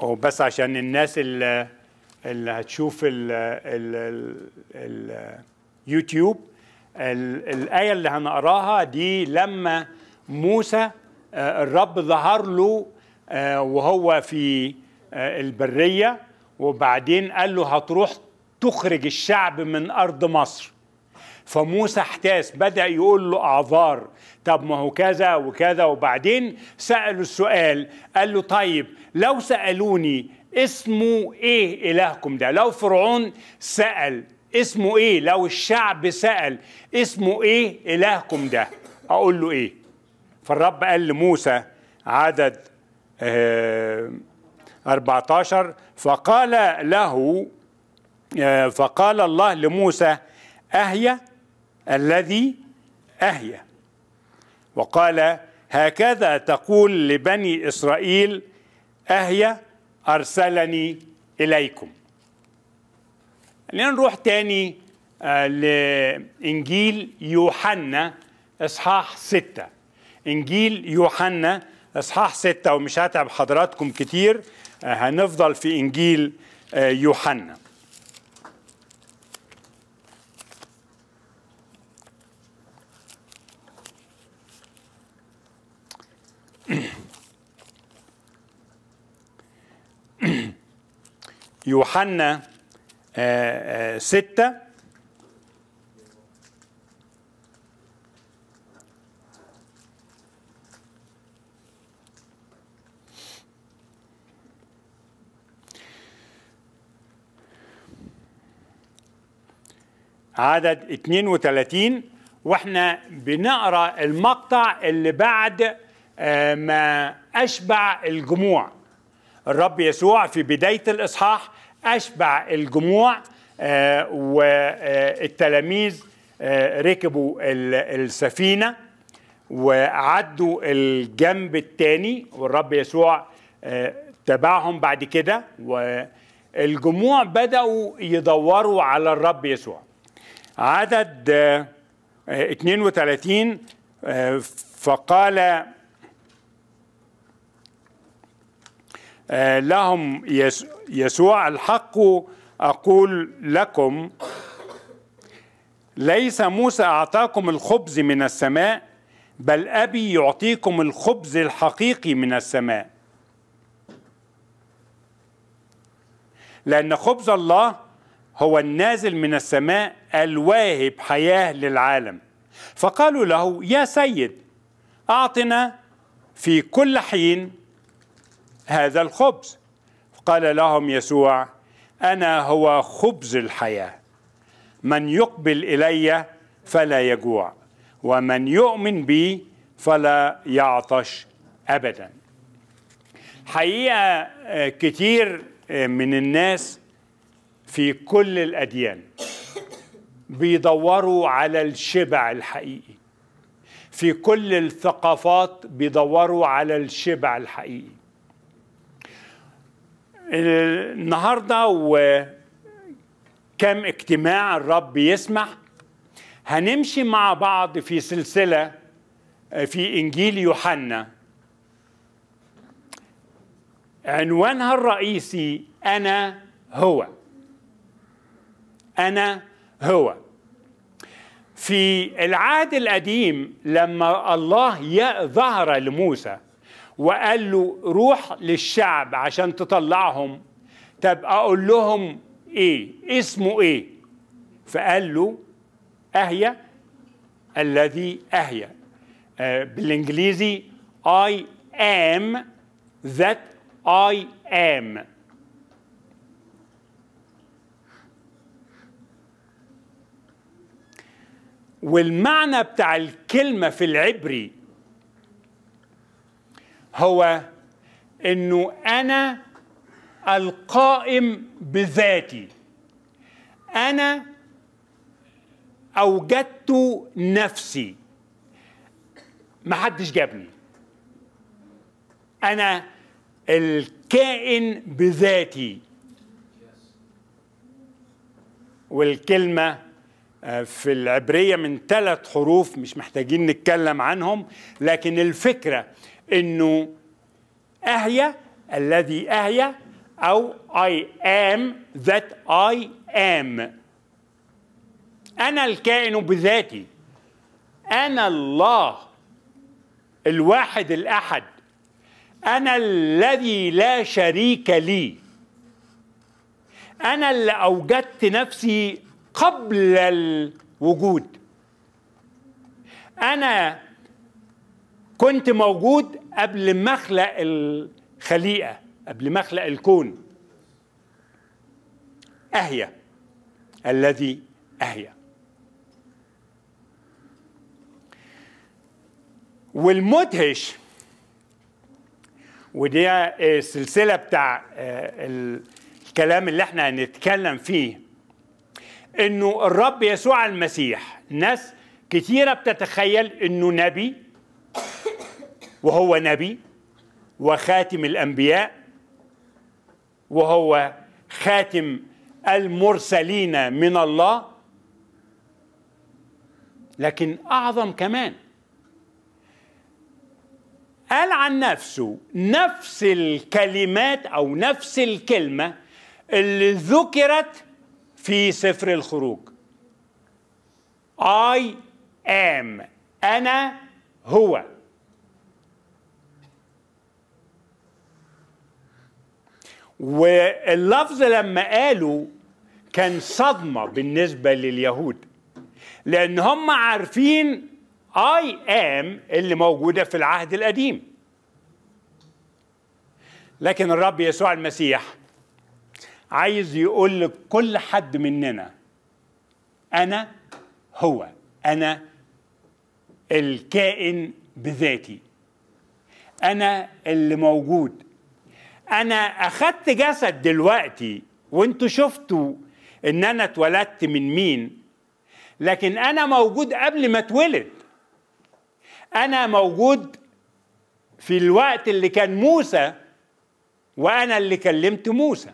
وبس عشان الناس اللي, اللي هتشوف ال ال اليوتيوب الآية اللي هنقراها دي لما موسى الرب ظهر له وهو في البرية وبعدين قال له هتروح تخرج الشعب من أرض مصر فموسى احتاس بدأ يقول له أعذار طب ما هو كذا وكذا وبعدين سألوا السؤال قال له طيب لو سألوني اسمه ايه إلهكم ده لو فرعون سأل اسمه ايه لو الشعب سأل اسمه ايه إلهكم ده أقول له ايه فالرب قال لموسى عدد آه 14 فقال له آه فقال الله لموسى أهيا الذي أهيا وقال هكذا تقول لبني إسرائيل أهيا أرسلني إليكم خلينا نروح تاني آه لإنجيل يوحنا إصحاح ستة إنجيل يوحنا إصحاح ستة ومش هتعب حضراتكم كتير آه هنفضل في إنجيل آه يوحنا يوحنا آآ آآ ستة عدد 32 واحنا بنقرا المقطع اللي بعد ما اشبع الجموع الرب يسوع في بدايه الاصحاح اشبع الجموع آه والتلاميذ آه ركبوا السفينه وعدوا الجنب الثاني والرب يسوع آه تبعهم بعد كده والجموع بداوا يدوروا على الرب يسوع عدد 32 فقال لهم يسوع الحق اقول لكم ليس موسى اعطاكم الخبز من السماء بل ابي يعطيكم الخبز الحقيقي من السماء لان خبز الله هو النازل من السماء الواهب حياه للعالم فقالوا له يا سيد اعطنا في كل حين هذا الخبز قال لهم يسوع انا هو خبز الحياه من يقبل الي فلا يجوع ومن يؤمن بي فلا يعطش ابدا حقيقه كتير من الناس في كل الاديان بيدوروا على الشبع الحقيقي في كل الثقافات بيدوروا على الشبع الحقيقي النهارده وكم اجتماع الرب يسمح هنمشي مع بعض في سلسله في انجيل يوحنا عنوانها الرئيسي انا هو انا هو في العهد القديم لما الله ظهر لموسى وقال له روح للشعب عشان تطلعهم طب اقول لهم ايه اسمه ايه فقال له اهيا الذي اهيا آه بالانجليزي I am that I am والمعنى بتاع الكلمة في العبري هو انه انا القائم بذاتي انا اوجدت نفسي محدش جابني انا الكائن بذاتي والكلمه في العبريه من ثلاث حروف مش محتاجين نتكلم عنهم لكن الفكره انه اهيا الذي اهيا أو I am that I am أنا الكائن بذاتي أنا الله الواحد الأحد أنا الذي لا شريك لي أنا اللي أوجدت نفسي قبل الوجود أنا كنت موجود قبل ما أخلق الخليقة قبل ما أخلق الكون أهيا الذي أهيا والمدهش ودي السلسلة بتاع الكلام اللي احنا هنتكلم فيه انه الرب يسوع المسيح ناس كثيرة بتتخيل انه نبي وهو نبي وخاتم الانبياء وهو خاتم المرسلين من الله لكن اعظم كمان قال عن نفسه نفس الكلمات او نفس الكلمه اللي ذكرت في سفر الخروج I am أنا هو واللفظ لما قالوا كان صدمة بالنسبة لليهود لأن هم عارفين I am اللي موجودة في العهد القديم لكن الرب يسوع المسيح عايز يقول لكل حد مننا أنا هو أنا الكائن بذاتي أنا اللي موجود أنا أخدت جسد دلوقتي وانتوا شفتوا إن أنا اتولدت من مين لكن أنا موجود قبل ما اتولد أنا موجود في الوقت اللي كان موسى وأنا اللي كلمت موسى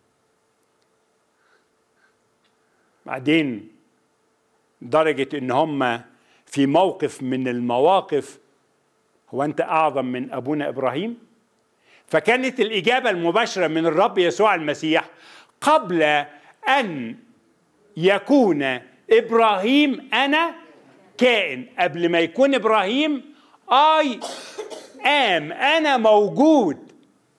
بعدين درجة إن هم في موقف من المواقف هو أنت أعظم من أبونا إبراهيم فكانت الإجابة المباشرة من الرب يسوع المسيح قبل أن يكون إبراهيم أنا كائن قبل ما يكون إبراهيم I am أنا موجود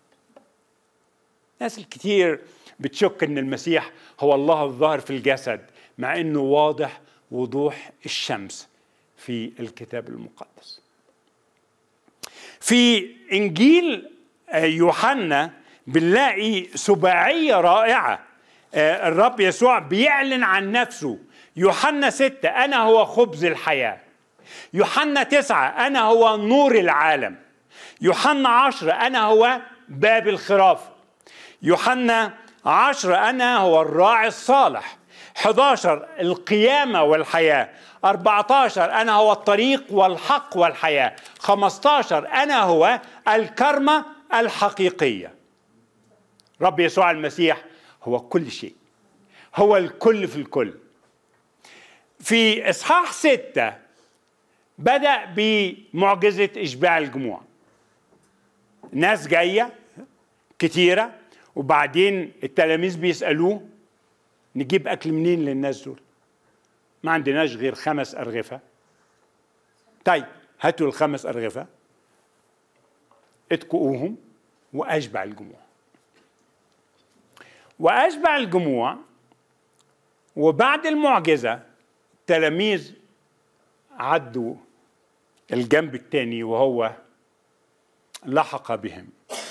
ناس الكتير بتشك ان المسيح هو الله الظاهر في الجسد مع انه واضح وضوح الشمس في الكتاب المقدس في انجيل يوحنا بنلاقي سباعيه رائعه الرب يسوع بيعلن عن نفسه يوحنا ستة أنا هو خبز الحياة يوحنا تسعة أنا هو نور العالم يوحنا عشرة أنا هو باب الخراف يوحنا عشرة أنا هو الراعي الصالح 11 القيامة والحياة 14 أنا هو الطريق والحق والحياة 15 أنا هو الكرمة الحقيقية رب يسوع المسيح هو كل شيء هو الكل في الكل في إصحاح ستة بدأ بمعجزة إشباع الجموع ناس جاية كتيرة وبعدين التلاميذ بيسألوه نجيب أكل منين للناس دول ما عندناش غير خمس أرغفة طيب هاتوا الخمس أرغفة اتكؤوهم وأشبع الجموع وأشبع الجموع وبعد المعجزة التلاميذ عدوا الجنب الثاني وهو لحق بهم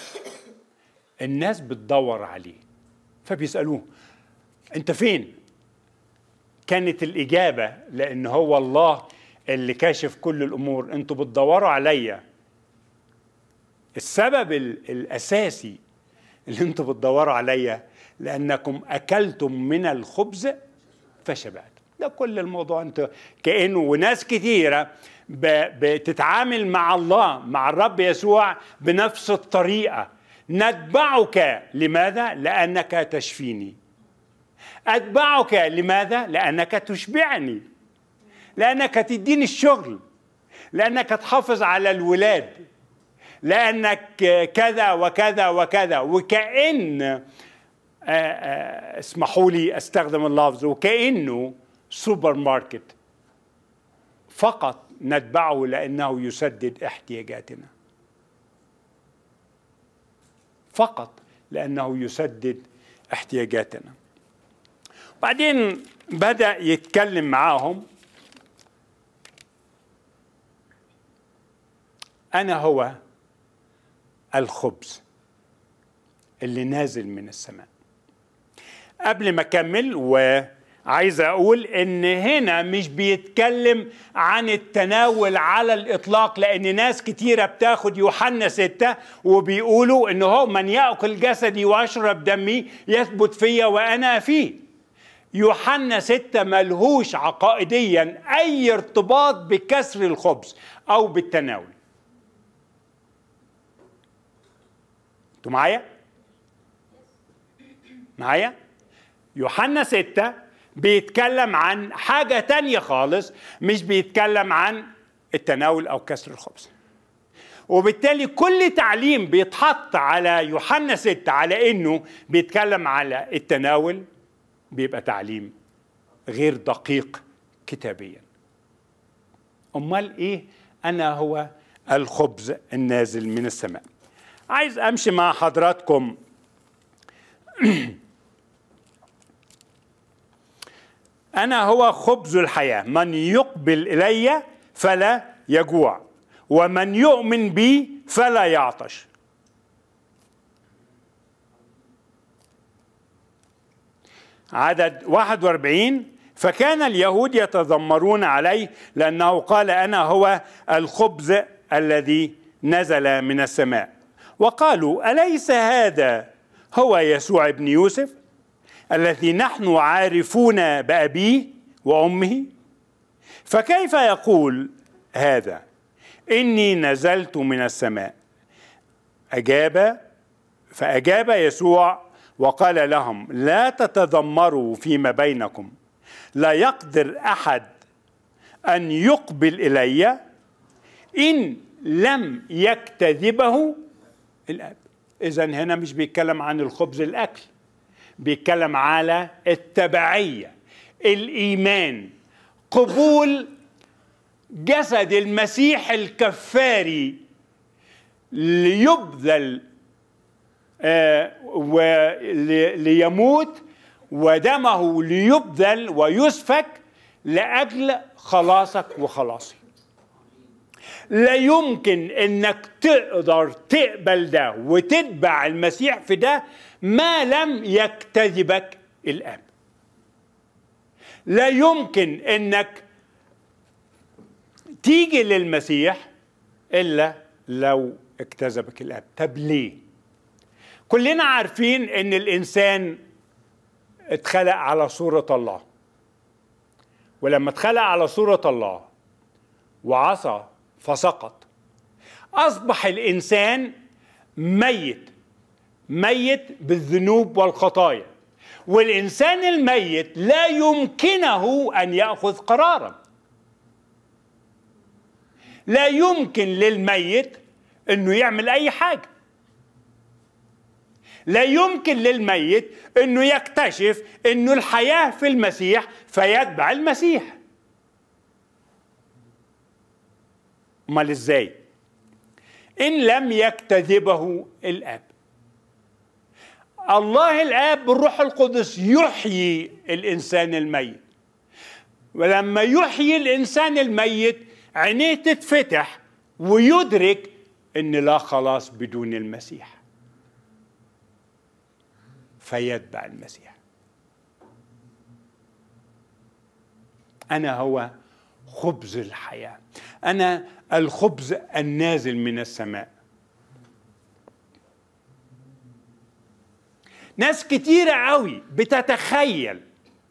الناس بتدور عليه فبيسألوه انت فين كانت الإجابة لأن هو الله اللي كاشف كل الأمور انتوا بتدوروا عليا السبب الأساسي اللي انتوا بتدوروا عليا لأنكم أكلتم من الخبز فشبعتم ده كل الموضوع انت كأنه وناس كثيرة بتتعامل مع الله مع الرب يسوع بنفس الطريقة نتبعك لماذا؟ لأنك تشفيني أتبعك لماذا؟ لأنك تشبعني لأنك تديني الشغل لأنك تحافظ على الولاد لانك كذا وكذا وكذا وكان اسمحوا لي استخدم اللفظ وكانه سوبر ماركت فقط نتبعه لانه يسدد احتياجاتنا فقط لانه يسدد احتياجاتنا بعدين بدا يتكلم معاهم انا هو الخبز اللي نازل من السماء قبل ما اكمل وعايز اقول ان هنا مش بيتكلم عن التناول على الاطلاق لان ناس كتيره بتاخد يوحنا ستة وبيقولوا ان هو من ياكل جسدي ويشرب دمي يثبت فيا وانا فيه يوحنا ستة ملهوش عقائديا اي ارتباط بكسر الخبز او بالتناول انتوا معايا معايا يوحنا ستة بيتكلم عن حاجة تانية خالص مش بيتكلم عن التناول أو كسر الخبز وبالتالي كل تعليم بيتحط على يوحنا ستة على إنه بيتكلم على التناول بيبقى تعليم غير دقيق كتابيا أمال إيه أنا هو الخبز النازل من السماء عايز أمشي مع حضراتكم أنا هو خبز الحياة من يقبل إلي فلا يجوع ومن يؤمن بي فلا يعطش عدد 41 فكان اليهود يتذمرون عليه لأنه قال أنا هو الخبز الذي نزل من السماء وقالوا أليس هذا هو يسوع ابن يوسف الذي نحن عارفون بأبيه وأمه فكيف يقول هذا إني نزلت من السماء أجاب فأجاب يسوع وقال لهم لا تتذمروا فيما بينكم لا يقدر أحد أن يقبل إلي إن لم يكتذبه الأب إذا هنا مش بيتكلم عن الخبز الأكل بيتكلم على التبعية الإيمان قبول جسد المسيح الكفاري ليبذل آه وليموت ودمه ليبذل ويسفك لأجل خلاصك وخلاصي لا يمكن انك تقدر تقبل ده وتتبع المسيح في ده ما لم يكتذبك الاب لا يمكن انك تيجي للمسيح الا لو اكتذبك الاب طب ليه كلنا عارفين ان الانسان اتخلق على صوره الله ولما اتخلق على صوره الله وعصى فسقط اصبح الانسان ميت ميت بالذنوب والخطايا والانسان الميت لا يمكنه ان ياخذ قرارا لا يمكن للميت انه يعمل اي حاجه لا يمكن للميت انه يكتشف انه الحياه في المسيح فيتبع المسيح امال ازاي ان لم يكتذبه الاب الله الاب بالروح القدس يحيي الانسان الميت ولما يحيي الانسان الميت عينيه تتفتح ويدرك ان لا خلاص بدون المسيح فيتبع المسيح انا هو خبز الحياه انا الخبز النازل من السماء ناس كتيرة قوي بتتخيل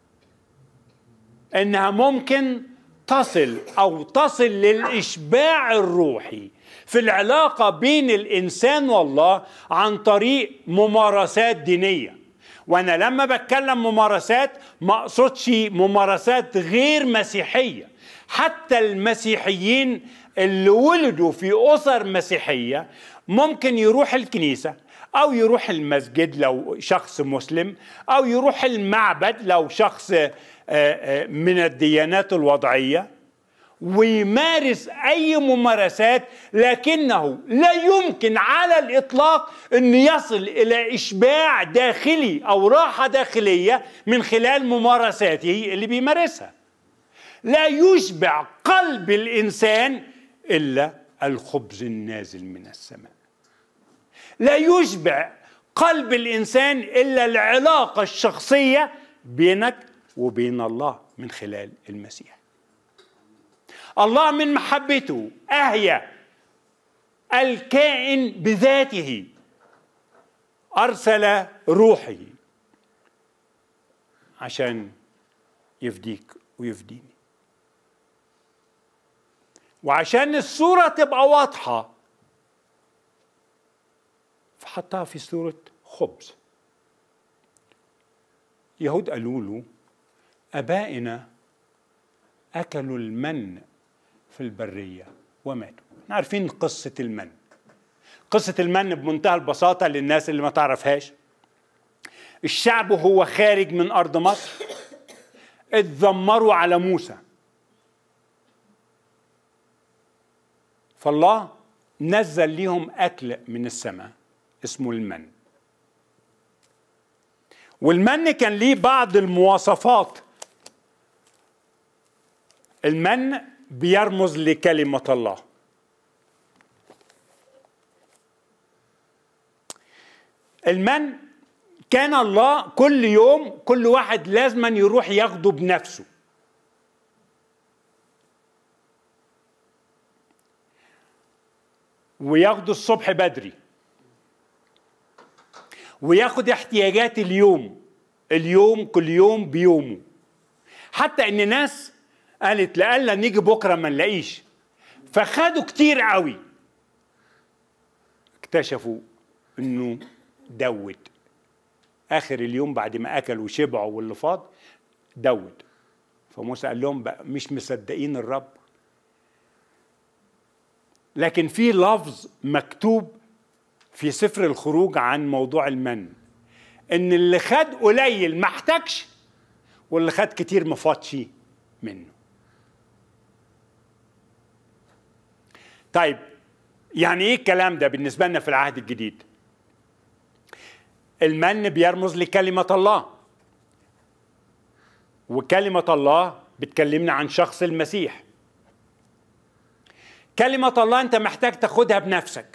انها ممكن تصل او تصل للاشباع الروحي في العلاقة بين الانسان والله عن طريق ممارسات دينية وانا لما بتكلم ممارسات ما اقصدش ممارسات غير مسيحية حتى المسيحيين اللي ولدوا في أسر مسيحية ممكن يروح الكنيسة أو يروح المسجد لو شخص مسلم أو يروح المعبد لو شخص آه، آه، من الديانات الوضعية ويمارس اي ممارسات لكنه لا يمكن على الاطلاق ان يصل الى اشباع داخلي او راحه داخليه من خلال ممارساته اللي بيمارسها لا يشبع قلب الانسان الا الخبز النازل من السماء لا يشبع قلب الانسان الا العلاقه الشخصيه بينك وبين الله من خلال المسيح الله من محبته أهيا الكائن بذاته أرسل روحه عشان يفديك ويفديني وعشان الصورة تبقى واضحة فحطها في صورة خبز يهود قالوا له أبائنا أكلوا المن في البرية وماتوا عارفين قصة المن قصة المن بمنتهى البساطة للناس اللي ما تعرفهاش الشعب وهو خارج من أرض مصر اتذمروا على موسى فالله نزل ليهم أكل من السماء اسمه المن والمن كان ليه بعض المواصفات المن بيرمز لكلمة الله المن كان الله كل يوم كل واحد لازما يروح ياخده بنفسه وياخده الصبح بدري وياخد احتياجات اليوم اليوم كل يوم بيومه حتى ان ناس قالت لألا نيجي بكره ما نلاقيش فخدوا كتير قوي اكتشفوا انه دوت اخر اليوم بعد ما اكلوا وشبعوا واللي فاض دوت فموسى قال لهم بقى مش مصدقين الرب لكن في لفظ مكتوب في سفر الخروج عن موضوع المن ان اللي خد قليل ما احتاجش واللي خد كتير ما فاضش منه طيب يعني ايه الكلام ده بالنسبه لنا في العهد الجديد المن بيرمز لكلمه الله وكلمه الله بتكلمنا عن شخص المسيح كلمه الله انت محتاج تاخدها بنفسك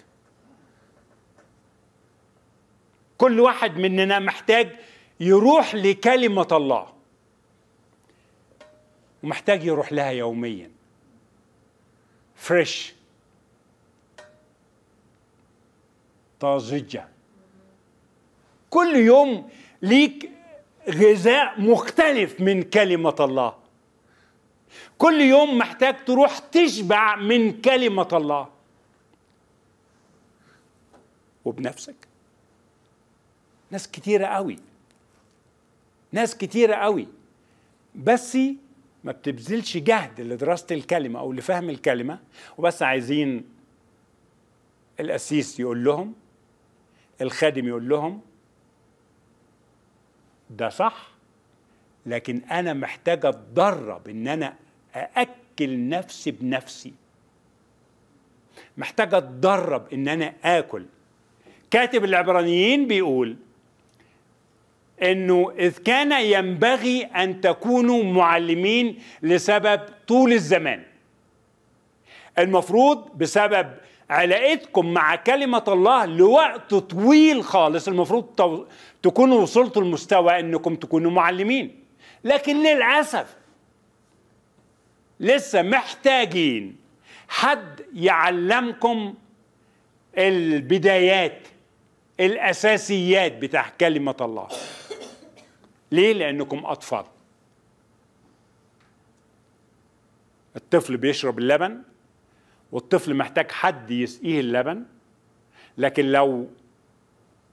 كل واحد مننا محتاج يروح لكلمه الله ومحتاج يروح لها يوميا فريش طازجة كل يوم ليك غذاء مختلف من كلمة الله كل يوم محتاج تروح تشبع من كلمة الله وبنفسك ناس كتيرة قوي ناس كتيرة قوي بس ما بتبذلش جهد لدراسة الكلمة أو لفهم الكلمة وبس عايزين القسيس يقول لهم الخادم يقول لهم ده صح لكن انا محتاج اتدرب ان انا ااكل نفسي بنفسي محتاج اتدرب ان انا اكل كاتب العبرانيين بيقول انه اذ كان ينبغي ان تكونوا معلمين لسبب طول الزمان المفروض بسبب علاقتكم مع كلمة الله لوقت طويل خالص المفروض تكونوا وصلتوا لمستوى انكم تكونوا معلمين لكن للأسف لسه محتاجين حد يعلمكم البدايات الأساسيات بتاع كلمة الله ليه؟ لأنكم أطفال الطفل بيشرب اللبن والطفل محتاج حد يسقيه اللبن لكن لو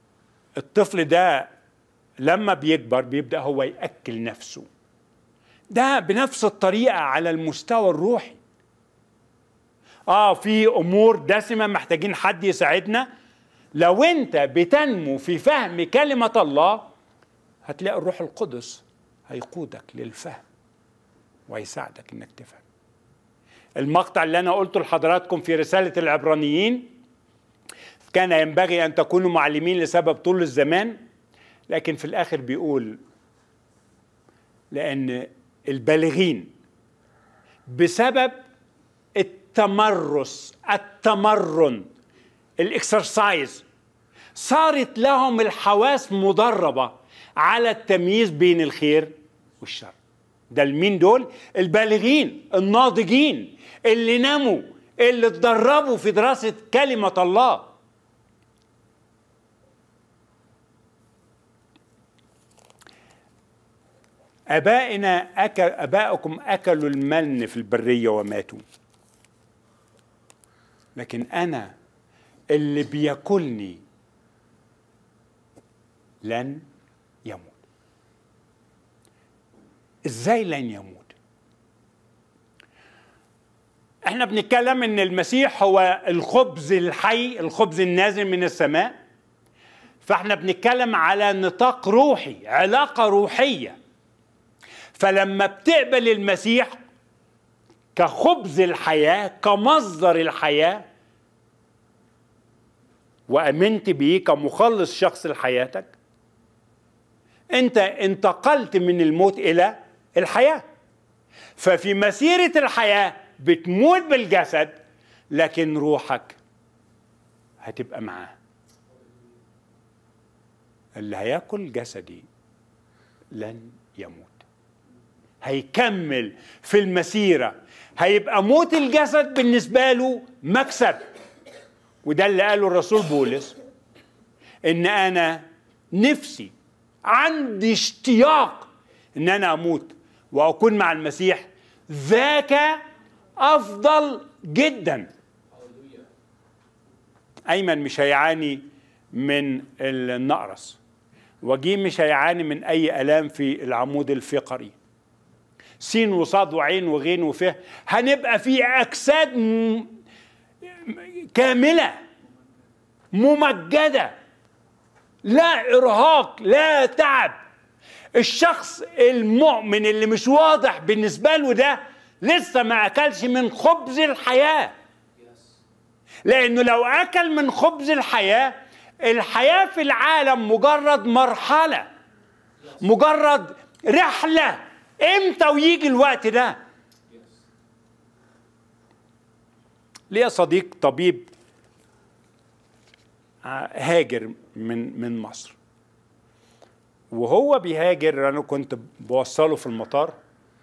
الطفل ده لما بيكبر بيبدا هو ياكل نفسه ده بنفس الطريقة على المستوى الروحي اه في امور دسمة محتاجين حد يساعدنا لو انت بتنمو في فهم كلمة الله هتلاقي الروح القدس هيقودك للفهم ويساعدك انك تفهم المقطع اللي انا قلته لحضراتكم في رسالة العبرانيين كان ينبغي ان تكونوا معلمين لسبب طول الزمان لكن في الاخر بيقول لان البالغين بسبب التمرس التمرن الاكسرسايز صارت لهم الحواس مدربه على التمييز بين الخير والشر ده المين دول البالغين الناضجين اللي نموا اللي اتدربوا في دراسه كلمه الله ابائنا أكل ابائكم اكلوا المن في البريه وماتوا لكن انا اللي بياكلني لن يموت ازاي لن يموت احنا بنتكلم ان المسيح هو الخبز الحي الخبز النازل من السماء فاحنا بنتكلم على نطاق روحي علاقه روحيه فلما بتقبل المسيح كخبز الحياه كمصدر الحياه وامنت بيه كمخلص شخص لحياتك انت انتقلت من الموت الى الحياه ففي مسيره الحياه بتموت بالجسد لكن روحك هتبقى معاه اللي هياكل جسدي لن يموت هيكمل في المسيره هيبقى موت الجسد بالنسبه له مكسب وده اللي قاله الرسول بولس ان انا نفسي عندي اشتياق ان انا اموت واكون مع المسيح ذاك افضل جدا ايمن مش هيعاني من النقرس وجيم مش هيعاني من اي الام في العمود الفقري سين وصاد وعين وغين وفه هنبقى في اجساد م... كامله ممجده لا ارهاق لا تعب الشخص المؤمن اللي مش واضح بالنسبه له ده لسه ما اكلش من خبز الحياه لانه لو اكل من خبز الحياه الحياه في العالم مجرد مرحله مجرد رحله امتى ويجي الوقت ده ليا صديق طبيب هاجر من من مصر وهو بيهاجر انا كنت بوصله في المطار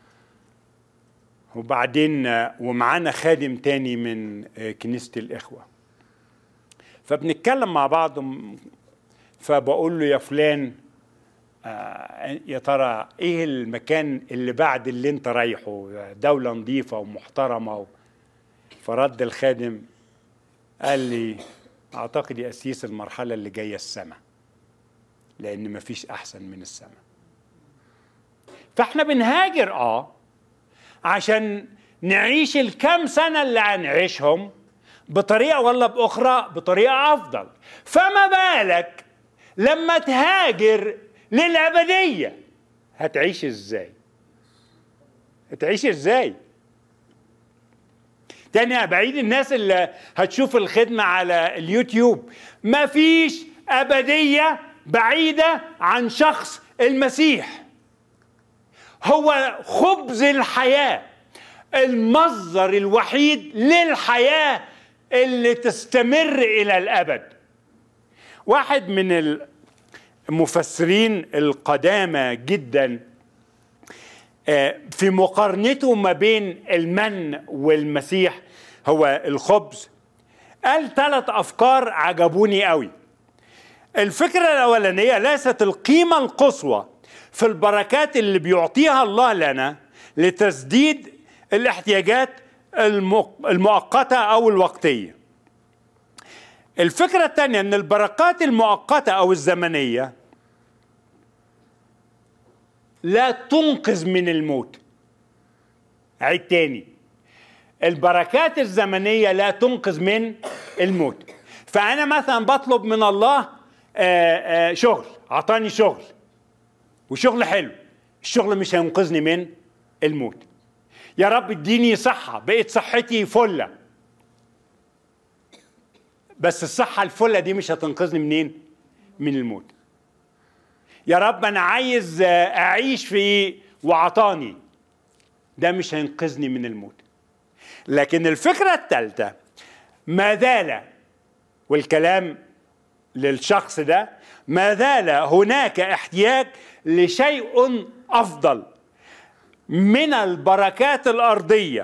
وبعدين ومعانا خادم تاني من كنيسة الإخوة فبنتكلم مع بعض فبقول له يا فلان يا ترى ايه المكان اللي بعد اللي انت رايحه دولة نظيفة ومحترمة فرد الخادم قال لي اعتقد يا اسيس المرحلة اللي جاية السماء لان مفيش احسن من السماء فاحنا بنهاجر اه عشان نعيش الكام سنة اللي هنعيشهم بطريقة ولا بأخرى بطريقة أفضل فما بالك لما تهاجر للأبدية هتعيش إزاي هتعيش إزاي تاني بعيد الناس اللي هتشوف الخدمة على اليوتيوب مفيش أبدية بعيدة عن شخص المسيح هو خبز الحياة المصدر الوحيد للحياة اللي تستمر إلى الأبد واحد من المفسرين القدامى جدا في مقارنته ما بين المن والمسيح هو الخبز قال ثلاث أفكار عجبوني قوي الفكرة الأولانية ليست القيمة القصوى في البركات اللي بيعطيها الله لنا لتسديد الاحتياجات المؤقتة أو الوقتية الفكرة الثانية أن البركات المؤقتة أو الزمنية لا تنقذ من الموت عيد تاني البركات الزمنية لا تنقذ من الموت فأنا مثلا بطلب من الله آآ آآ شغل عطاني شغل وشغل حلو الشغل مش هينقذني من الموت يا رب اديني صحة بقت صحتي فلة بس الصحة الفلة دي مش هتنقذني منين من الموت يا رب أنا عايز أعيش في وعطاني ده مش هينقذني من الموت لكن الفكرة الثالثة ما زال والكلام للشخص ده ما زال هناك احتياج لشيء أفضل من البركات الأرضية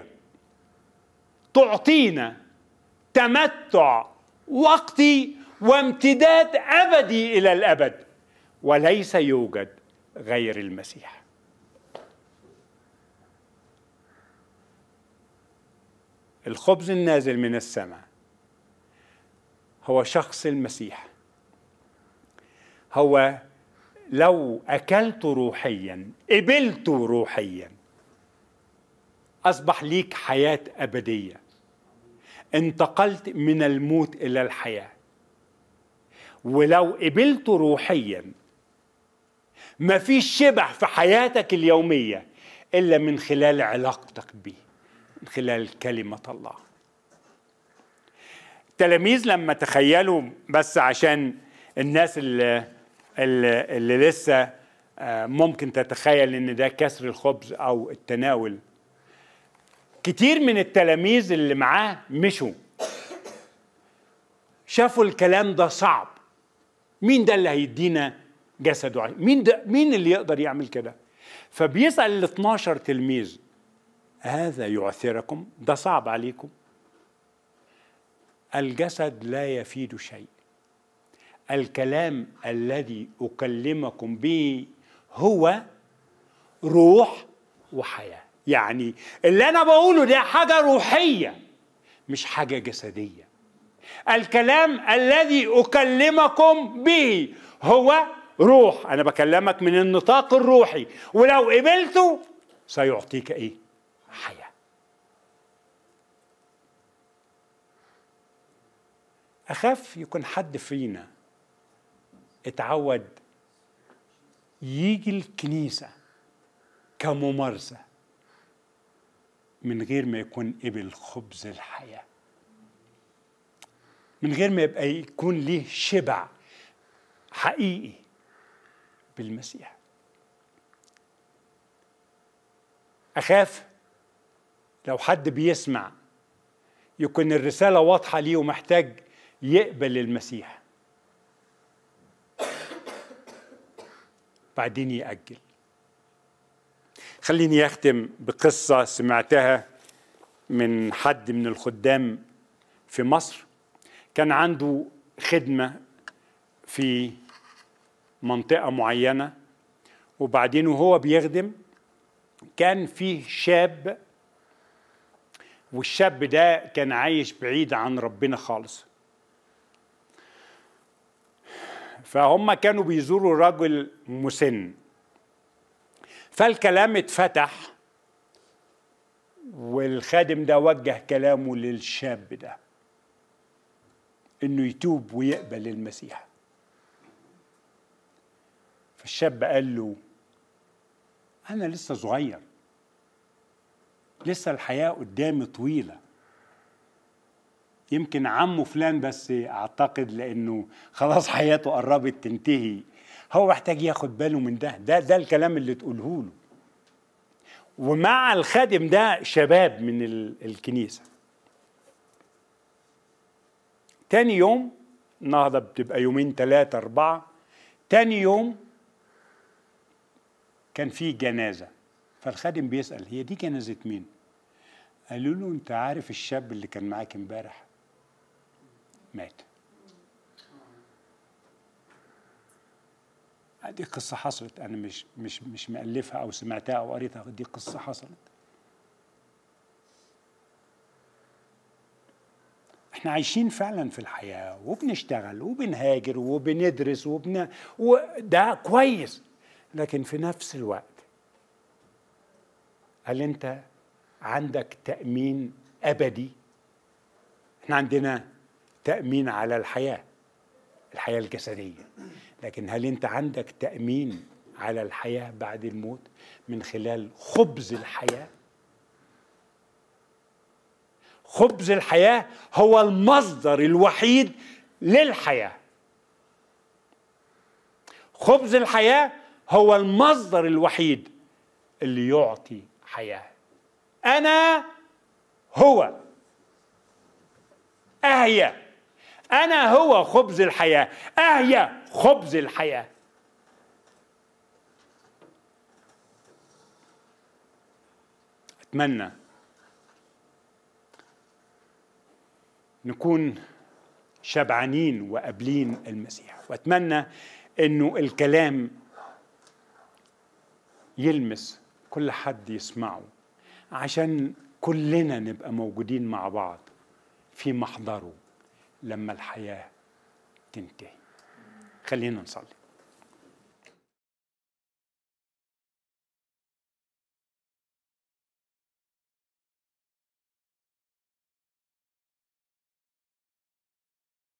تعطينا تمتع وقتي وامتداد أبدي إلى الأبد وليس يوجد غير المسيح الخبز النازل من السماء هو شخص المسيح هو لو اكلت روحيا قبلت روحيا اصبح ليك حياه ابديه انتقلت من الموت الى الحياه ولو قبلت روحيا ما فيش شبع في حياتك اليوميه الا من خلال علاقتك به من خلال كلمة الله التلاميذ لما تخيلوا بس عشان الناس اللي, اللي, اللي لسه ممكن تتخيل ان ده كسر الخبز او التناول كتير من التلاميذ اللي معاه مشوا شافوا الكلام ده صعب مين ده اللي هيدينا جسده مين ده مين اللي يقدر يعمل كده فبيسأل ال 12 تلميذ هذا يعثركم ده صعب عليكم الجسد لا يفيد شيء الكلام الذي اكلمكم به هو روح وحياه يعني اللي انا بقوله ده حاجه روحيه مش حاجه جسديه الكلام الذي اكلمكم به هو روح انا بكلمك من النطاق الروحي ولو قبلته سيعطيك ايه حياه اخاف يكون حد فينا اتعود يجي الكنيسه كممارسه من غير ما يكون قبل خبز الحياه من غير ما يبقى يكون ليه شبع حقيقي بالمسيح اخاف لو حد بيسمع يكون الرساله واضحه ليه ومحتاج يقبل المسيح بعدين يأجل خليني أختم بقصة سمعتها من حد من الخدام في مصر كان عنده خدمة في منطقة معينة وبعدين وهو بيخدم كان فيه شاب والشاب ده كان عايش بعيد عن ربنا خالص فهم كانوا بيزوروا رجل مسن فالكلام اتفتح والخادم ده وجه كلامه للشاب ده انه يتوب ويقبل المسيح فالشاب قال له انا لسه صغير لسه الحياه قدامي طويله يمكن عمه فلان بس اعتقد لانه خلاص حياته قربت تنتهي هو محتاج ياخد باله من ده ده ده الكلام اللي تقوله له ومع الخادم ده شباب من الكنيسه تاني يوم النهارده بتبقى يومين ثلاثة أربعة تاني يوم كان في جنازة فالخادم بيسأل هي دي جنازة مين؟ قالوا له أنت عارف الشاب اللي كان معاك امبارح؟ مات دي قصة حصلت أنا مش مش مش مألفها أو سمعتها أو قريتها دي قصة حصلت احنا عايشين فعلا في الحياة وبنشتغل وبنهاجر وبندرس وبن وده كويس لكن في نفس الوقت هل انت عندك تامين ابدي احنا عندنا تامين على الحياه الحياه الجسديه لكن هل انت عندك تامين على الحياه بعد الموت من خلال خبز الحياه خبز الحياه هو المصدر الوحيد للحياه خبز الحياه هو المصدر الوحيد اللي يعطي حياه انا هو اهيا انا هو خبز الحياه اهيا خبز الحياه اتمنى نكون شبعانين وقابلين المسيح واتمنى انه الكلام يلمس كل حد يسمعه عشان كلنا نبقى موجودين مع بعض في محضره لما الحياه تنتهي خلينا نصلي